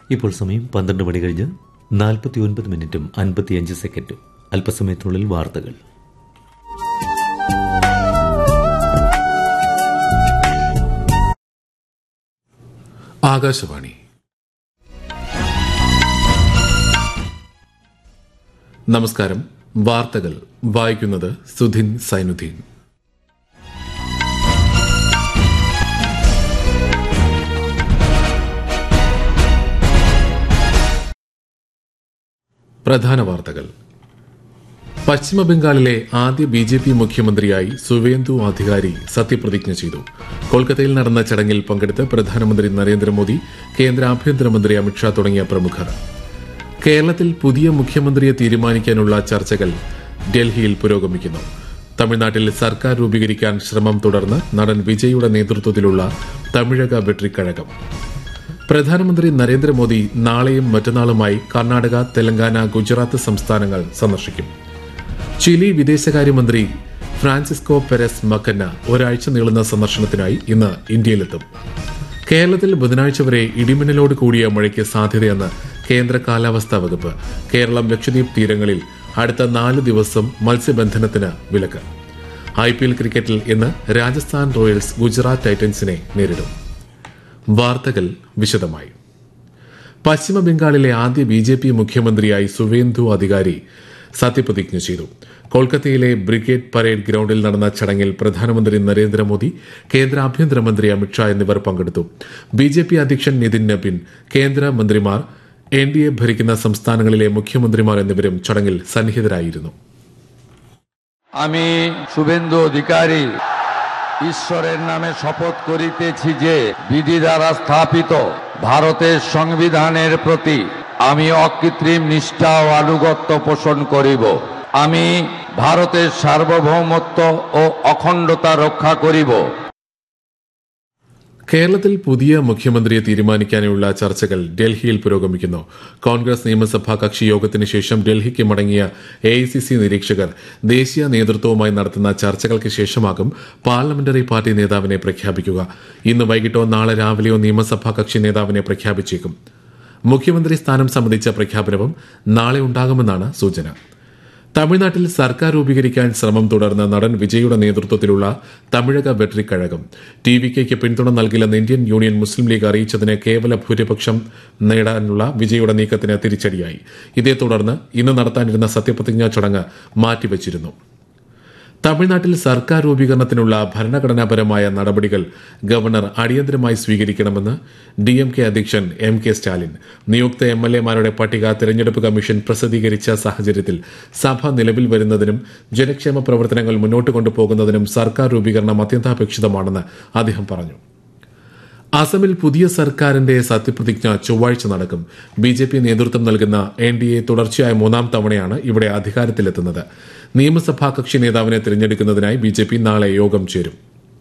ഇപ്പോൾ സമയം പന്ത്രണ്ട് മണി കഴിഞ്ഞ് നാൽപ്പത്തി ഒൻപത് മിനിറ്റും അൻപത്തിയഞ്ച് സെക്കൻഡും അല്പസമയത്തിനുള്ളിൽ വാർത്തകൾ ആകാശവാണി നമസ്കാരം വാർത്തകൾ വായിക്കുന്നത് സുധിൻ സൈനുദ്ദീൻ പ്രധാന വാർത്തകൾ പശ്ചിമ ബംഗാളിലെ ആദ്യ ബി ജെ പി മുഖ്യമന്ത്രിയായി സുവേന്ദു അധികാരി സത്യപ്രതിജ്ഞ ചെയ്തു കൊൽക്കത്തയിൽ നടന്ന ചടങ്ങിൽ പങ്കെടുത്ത് പ്രധാനമന്ത്രി നരേന്ദ്രമോദി കേന്ദ്ര ആഭ്യന്തരമന്ത്രി അമിത്ഷാ തുടങ്ങിയ പ്രമുഖർ കേരളത്തിൽ പുതിയ മുഖ്യമന്ത്രിയെ തീരുമാനിക്കാനുള്ള ചർച്ചകൾ ഡൽഹിയിൽ പുരോഗമിക്കുന്നു തമിഴ്നാട്ടിൽ സർക്കാർ രൂപീകരിക്കാൻ ശ്രമം തുടർന്ന് നടൻ വിജയുടെ നേതൃത്വത്തിലുള്ള തമിഴക വെട്രിക്കഴകം പ്രധാനമന്ത്രി നരേന്ദ്രമോദി നാളെയും മറ്റന്നാളുമായി കർണാടക തെലങ്കാന ഗുജറാത്ത് സംസ്ഥാനങ്ങൾ സന്ദർശിക്കും ചിലി വിദേശകാര്യമന്ത്രി ഫ്രാൻസിസ്കോ പെരസ് മക്കന്ന ഒരാഴ്ച നീളുന്ന സന്ദർശനത്തിനായി ഇന്ന് ഇന്ത്യയിലെത്തും കേരളത്തിൽ ബുധനാഴ്ച വരെ ഇടിമിന്നലോട് കൂടിയ മഴയ്ക്ക് സാധ്യതയെന്ന് കേന്ദ്ര കാലാവസ്ഥാ വകുപ്പ് കേരളം ലക്ഷദ്വീപ് തീരങ്ങളിൽ അടുത്ത നാല് ദിവസം മത്സ്യബന്ധനത്തിന് വിലക്ക് ഐ പി എൽ ക്രിക്കറ്റിൽ ഇന്ന് രാജസ്ഥാൻ റോയൽസ് ഗുജറാത്ത് ടൈറ്റൻസിനെ നേരിടും വാർത്തകൾ വിശദമായി പശ്ചിമ ബംഗാളിലെ ആദ്യ ബി ജെ പി മുഖ്യമന്ത്രിയായി സുവേന്ദു അധികാരി സത്യപ്രതിജ്ഞ ചെയ്തു കൊൽക്കത്തയിലെ ബ്രിഗേഡ് പരേഡ് ഗ്രൌണ്ടിൽ നടന്ന ചടങ്ങിൽ പ്രധാനമന്ത്രി നരേന്ദ്രമോദി കേന്ദ്ര ആഭ്യന്തരമന്ത്രി അമിത്ഷാ എന്നിവർ പങ്കെടുത്തു ബി ജെ പി അധ്യക്ഷൻ നിതിൻ നബിൻ കേന്ദ്ര മന്ത്രിമാർ എൻ ഡി എ ഭരിക്കുന്ന സംസ്ഥാനങ്ങളിലെ മുഖ്യമന്ത്രിമാർ എന്നിവരും চടങ്ങിൽ സന്നിഹിതരായിരുന്നു আমি শুভেন্দু অধিকারী ঈশ্বরের নামে শপথ করিতেছি যে বিধি দ্বারা স্থাপিত ভারতের সংবিধানের প্রতি আমি অকৃত্রিম নিষ্ঠা ও আনুগত্য পোষণ করিব আমি ভারতের সার্বভৌমত্ব ও অখণ্ডতা রক্ষা করিব കേരളത്തിൽ പുതിയ മുഖ്യമന്ത്രിയെ തീരുമാനിക്കാനുള്ള ചർച്ചകൾ ഡൽഹിയിൽ പുരോഗമിക്കുന്നു കോൺഗ്രസ് നിയമസഭാ കക്ഷി യോഗത്തിന് ശേഷം ഡൽഹിക്ക് മടങ്ങിയ എ നിരീക്ഷകർ ദേശീയ നേതൃത്വവുമായി നടത്തുന്ന ചർച്ചകൾക്ക് ശേഷമാകും പാർലമെന്ററി പാർട്ടി നേതാവിനെ പ്രഖ്യാപിക്കുക ഇന്ന് വൈകിട്ടോ നാളെ രാവിലെയോ നിയമസഭാ കക്ഷി നേതാവിനെ പ്രഖ്യാപിച്ചേക്കും മുഖ്യമന്ത്രി സ്ഥാനം സംബന്ധിച്ച പ്രഖ്യാപനവും നാളെ ഉണ്ടാകുമെന്നാണ് സൂചന തമിഴ്നാട്ടിൽ സർക്കാർ രൂപീകരിക്കാൻ ശ്രമം തുടർന്ന നടൻ വിജയുടെ നേതൃത്വത്തിലുള്ള തമിഴക വെട്രിക്കഴകം ടി വി കെക്ക് പിന്തുണ നൽകില്ലെന്ന് ഇന്ത്യൻ യൂണിയൻ മുസ്ലിം ലീഗ് അറിയിച്ചതിന് കേവല ഭൂരിപക്ഷം നേടാനുള്ള വിജയുടെ നീക്കത്തിന് തിരിച്ചടിയായി ഇതേ തുടർന്ന് ഇന്ന് നടത്താനിരുന്ന സത്യപ്രതിജ്ഞാ ചടങ്ങ് മാറ്റിവച്ചിരുന്നു തമിഴ്നാട്ടിൽ സർക്കാർ രൂപീകരണത്തിനുള്ള ഭരണഘടനാപരമായ നടപടികൾ ഗവർണർ അടിയന്തരമായി സ്വീകരിക്കണമെന്ന് ഡി എം കെ അധ്യക്ഷൻ എം കെ സ്റ്റാലിൻ നിയുക്ത എം എൽ എമാരുടെ പട്ടിക തെരഞ്ഞെടുപ്പ് കമ്മീഷൻ പ്രസിദ്ധീകരിച്ച സാഹചര്യത്തിൽ സഭ നിലവിൽ വരുന്നതിനും ജനക്ഷേമ പ്രവർത്തനങ്ങൾ മുന്നോട്ട് കൊണ്ടുപോകുന്നതിനും സർക്കാർ രൂപീകരണം അത്യന്താപേക്ഷിതമാണെന്ന് അദ്ദേഹം പറഞ്ഞു അസമിൽ പുതിയ സർക്കാരിന്റെ സത്യപ്രതിജ്ഞ ചൊവ്വാഴ്ച നടക്കും ബി ജെ പി നേതൃത്വം നൽകുന്ന എൻ ഡി എ തുടർച്ചയായ മൂന്നാം തവണയാണ് ഇവിടെ അധികാരത്തിലെത്തുന്നത് നിയമസഭാ കക്ഷി നേതാവിനെ തിരഞ്ഞെടുക്കുന്നതിനായി ബി ജെ പി നാളെ യോഗം ചേരും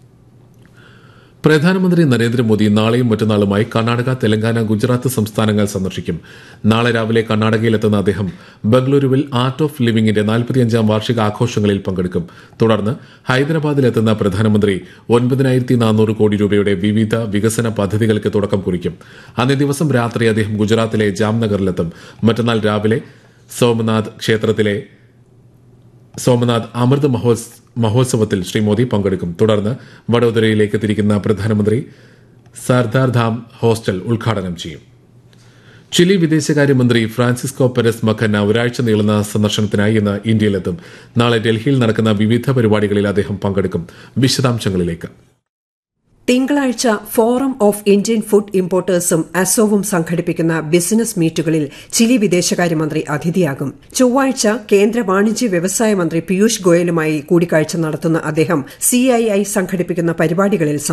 പ്രധാനമന്ത്രി നരേന്ദ്രമോദി നാളെയും മറ്റന്നാളുമായി കർണാടക തെലങ്കാന ഗുജറാത്ത് സംസ്ഥാനങ്ങൾ സന്ദർശിക്കും നാളെ രാവിലെ കർണാടകയിലെത്തുന്ന അദ്ദേഹം ബംഗളൂരുവിൽ ആർട്ട് ഓഫ് ലിവിംഗിന്റെ നാൽപ്പത്തിയഞ്ചാം വാർഷിക ആഘോഷങ്ങളിൽ പങ്കെടുക്കും തുടർന്ന് ഹൈദരാബാദിലെത്തുന്ന പ്രധാനമന്ത്രി ഒൻപതിനായിരത്തി നാനൂറ് കോടി രൂപയുടെ വിവിധ വികസന പദ്ധതികൾക്ക് തുടക്കം കുറിക്കും അന്നേ ദിവസം രാത്രി അദ്ദേഹം ഗുജറാത്തിലെ ജാംനഗറിലെത്തും മറ്റന്നാൾ രാവിലെ സോമനാഥ് ക്ഷേത്രത്തിലെ സോമനാഥ് അമൃത് മഹോത്സ് മഹോത്സവത്തിൽ ശ്രീ മോദി പങ്കെടുക്കും തുടർന്ന് വഡോദരയിലേക്ക് തിരിക്കുന്ന പ്രധാനമന്ത്രി സർദാർ ധാം ഹോസ്റ്റൽ ഉദ്ഘാടനം ചെയ്യും ചിലി വിദേശകാര്യമന്ത്രി ഫ്രാൻസിസ്കോ പെരസ് മക്കന്ന ഒരാഴ്ച നീളുന്ന സന്ദർശനത്തിനായി ഇന്ന് ഇന്ത്യയിലെത്തും നാളെ ഡൽഹിയിൽ നടക്കുന്ന വിവിധ പരിപാടികളിൽ അദ്ദേഹം പങ്കെടുക്കും വിശദാംശങ്ങളിലേക്ക് തിങ്കളാഴ്ച ഫോറം ഓഫ് ഇന്ത്യൻ ഫുഡ് ഇമ്പോർട്ടേഴ്സും അസോവും സംഘടിപ്പിക്കുന്ന ബിസിനസ് മീറ്റുകളിൽ ചിലി വിദേശകാര്യമന്ത്രി അതിഥിയാകും ചൊവ്വാഴ്ച കേന്ദ്ര വാണിജ്യ വ്യവസായ മന്ത്രി പീയൂഷ് ഗോയലുമായി കൂടിക്കാഴ്ച നടത്തുന്ന അദ്ദേഹം സിഐഐ സംഘടിപ്പിക്കുന്ന പരിപാടികളിൽ